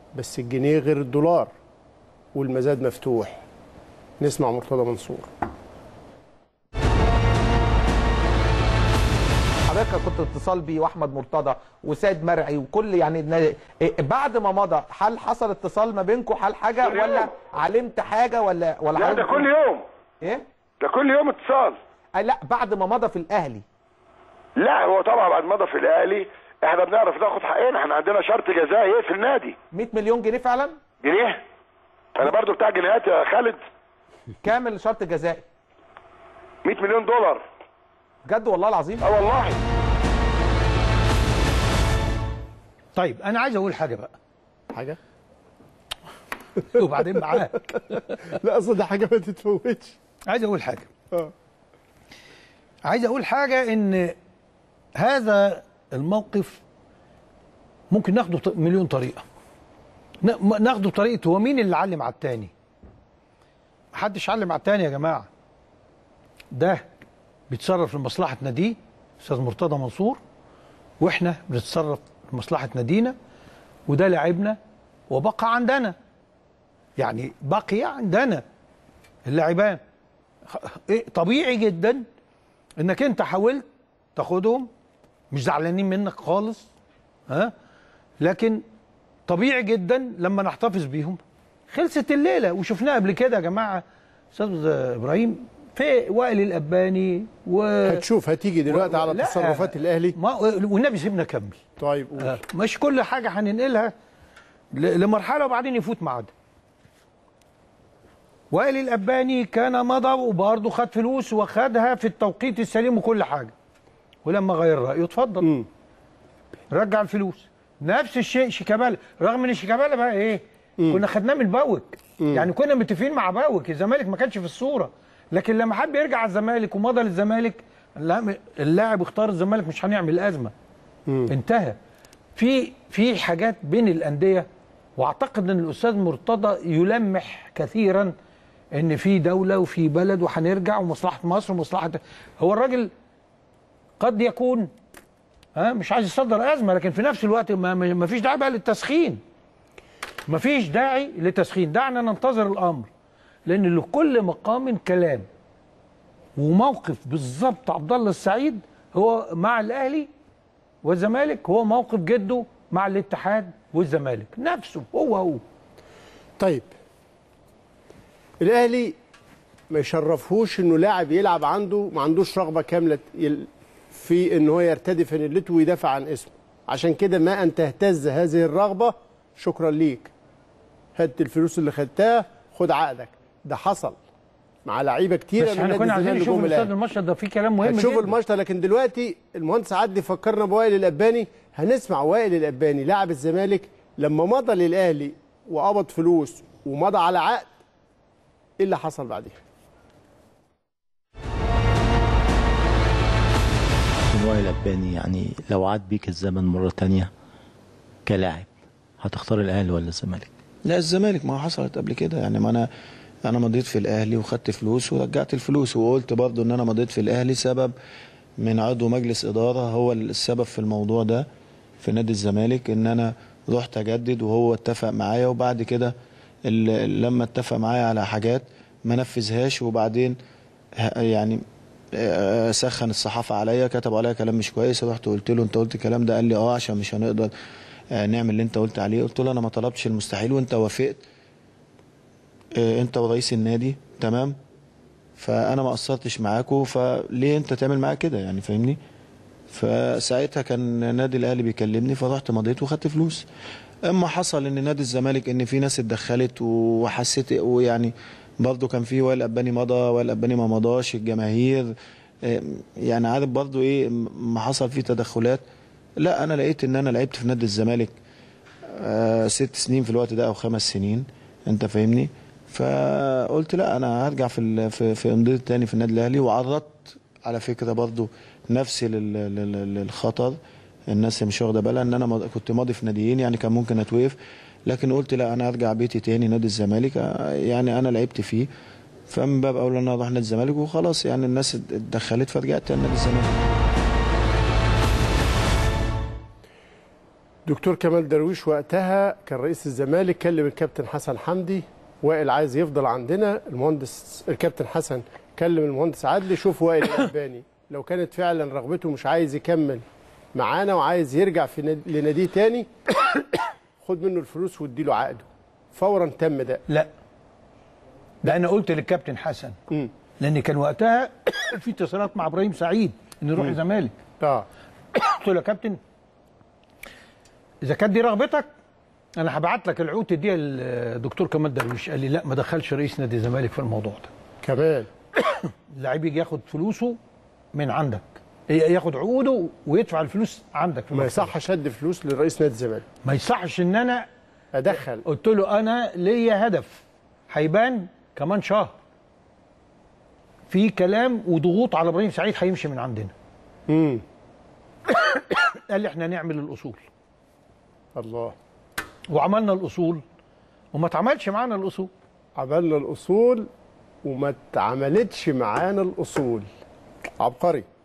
بس الجنيه غير الدولار والمزاد مفتوح نسمع مرتضى منصور حضرتك كنت اتصال بيه واحمد مرتضى وسيد مرعي وكل يعني النا- إيه، بعد ما مضى هل حصل اتصال ما بينكم هل حاجه كل ولا يوم. علمت حاجه ولا ولا لا ده حضرتك- كل يوم ايه ده كل يوم اتصال آه، لا بعد ما مضى في الاهلي لا هو طبعا بعد ما مضى في الاهلي احنا بنعرف ناخد حقنا احنا عندنا شرط جزائي ايه في النادي 100 مليون جنيه فعلا جنيه انا برضو بتاع جنيهات يا خالد كامل الشرط الجزائي 100 مليون دولار بجد والله العظيم اه والله طيب انا عايز اقول حاجه بقى حاجه وبعدين معاك لا اصل ده حاجه ما تتفوتش عايز اقول حاجه اه عايز اقول حاجه ان هذا الموقف ممكن ناخده ط- مليون طريقه ن- م- ناخده بطريقه هو مين اللي علم على التاني محدش علم على التاني يا جماعه ده بيتصرف لمصلحه ناديه استاذ مرتضى منصور واحنا بنتصرف لمصلحه نادينا وده لاعبنا وبقى عندنا يعني بقي عندنا اللاعبان خ- إيه طبيعي جدا انك انت حاولت تاخدهم مش زعلانين منك خالص ها لكن طبيعي جدا لما نحتفظ بيهم خلصت الليله وشفناها قبل كده يا جماعه استاذ ابراهيم في وائل الاباني و هتشوف هتيجي دلوقتي على لا. تصرفات الاهلي ما والنبي سيبنا كمل طيب قول. آه، مش كل حاجه هننقلها ل- لمرحله وبعدين يفوت ميعادها وائل الاباني كان مضى وبرضه خد فلوس وخدها في التوقيت السليم وكل حاجه ولما غير رايه اتفضل مم. رجع الفلوس نفس الشيء شيكابالا رغم ان شيكابالا بقى ايه كنا خدناه من باوك يعني كنا متفقين مع باوك الزمالك ما كانش في الصوره لكن لما حب يرجع على الزمالك ومضى للزمالك لا اللاعب اختار الزمالك مش هنعمل ازمه انتهى في في حاجات بين الانديه واعتقد ان الاستاذ مرتضى يلمح كثيرا ان في دوله وفي بلد وهنرجع ومصلحه مصر ومصلحه هو الراجل قد يكون ها مش عايز يصدر ازمه لكن في نفس الوقت ما, ما ما فيش داعي بقى للتسخين ما فيش داعي للتسخين دعنا ننتظر الامر لان لكل مقام كلام وموقف بالظبط عبد الله السعيد هو مع الاهلي والزمالك هو موقف جده مع الاتحاد والزمالك نفسه هو هو طيب الاهلي ما يشرفهوش انه لاعب يلعب عنده ما عندوش رغبه كامله يل- في ان هو يرتدي فانيلته ويدافع عن اسمه عشان كده ما ان تهتز هذه الرغبه شكرا ليك هات الفلوس اللي خدتها خد عقدك ده حصل مع لعيبه كتيره بس من احنا نادي كنا عايزين الزمالك نشوف جم الاستاذ الأهلي. المشهد ده فيه كلام مهم هنشوف جدا الماتش لكن دلوقتي المهندس عدلي فكرنا بوائل الاباني هنسمع وائل الاباني لاعب الزمالك لما مضى للاهلي وقبض فلوس ومضى على عقد ايه اللي حصل بعديها من وائل أباني يعني لو عاد بيك الزمن مرة تانية كلاعب هتختار الأهلي ولا الزمالك؟ لا الزمالك ما حصلت قبل كده يعني ما انا انا مضيت في الاهلي وخدت فلوس ورجعت الفلوس وقلت برضو ان انا مضيت في الاهلي سبب من عضو مجلس اداره هو السبب في الموضوع ده في نادي الزمالك ان انا رحت اجدد وهو اتفق معايا وبعد كده ال- لما اتفق معايا على حاجات ما نفذهاش وبعدين ه- يعني آه، سخن الصحافه عليا كتب عليا كلام مش كويس رحت قلت له انت قلت الكلام ده قال لي اه عشان مش هنقدر آه، نعمل اللي انت قلت عليه قلت له انا ما طلبتش المستحيل وانت وافقت آه، انت ورئيس النادي تمام فانا ما قصرتش معاكوا فليه انت تعمل معايا كده يعني فاهمني فساعتها كان نادي الاهلي بيكلمني فرحت مضيت وخدت فلوس اما حصل ان نادي الزمالك ان في ناس اتدخلت وحسيت ويعني برضه كان في وائل اباني مضى وائل اباني ما مضاش الجماهير آه، يعني عارف برضه ايه ما حصل فيه تدخلات لا انا لقيت ان انا لعبت في نادي الزمالك آه، ست سنين في الوقت ده او خمس سنين انت فاهمني فقلت لا انا هرجع في ال- في في امضيه تاني في النادي الاهلي وعرضت على فكره برضو نفسي لل- لل- للخطر الناس مش واخده بالها ان انا مض- كنت ماضي في ناديين يعني كان ممكن اتوقف لكن قلت لا انا هرجع بيتي تاني نادي الزمالك آه، يعني انا لعبت فيه فمن باب اولى ان انا اروح نادي الزمالك وخلاص يعني الناس اتدخلت فرجعت تاني نادي الزمالك دكتور كمال درويش وقتها كان رئيس الزمالك كلم الكابتن حسن حمدي وائل عايز يفضل عندنا المهندس الكابتن حسن كلم المهندس عدلي شوف وائل الألباني لو كانت فعلا رغبته مش عايز يكمل معانا وعايز يرجع في ناد- لناديه تاني خد منه الفلوس واديله عقده فورا تم ده لا ده انا قلت للكابتن حسن مم. لان كان وقتها في اتصالات مع ابراهيم سعيد انه يروح الزمالك اه قلت له يا كابتن اذا كانت دي رغبتك انا هبعت لك العقود تديها للدكتور كمال درويش قال لي لا ما دخلش رئيس نادي الزمالك في الموضوع ده كمان اللاعب يجي ياخد فلوسه من عندك ياخد عقوده ويدفع الفلوس عندك في ما المكتب. يصحش ادي فلوس لرئيس نادي الزمالك ما يصحش ان انا ادخل قلت له انا ليا هدف هيبان كمان شهر في كلام وضغوط على ابراهيم سعيد هيمشي من عندنا امم قال لي احنا نعمل الاصول الله وعملنا الاصول وما اتعملش معانا الاصول عملنا الاصول وما اتعملتش معانا الاصول عبقري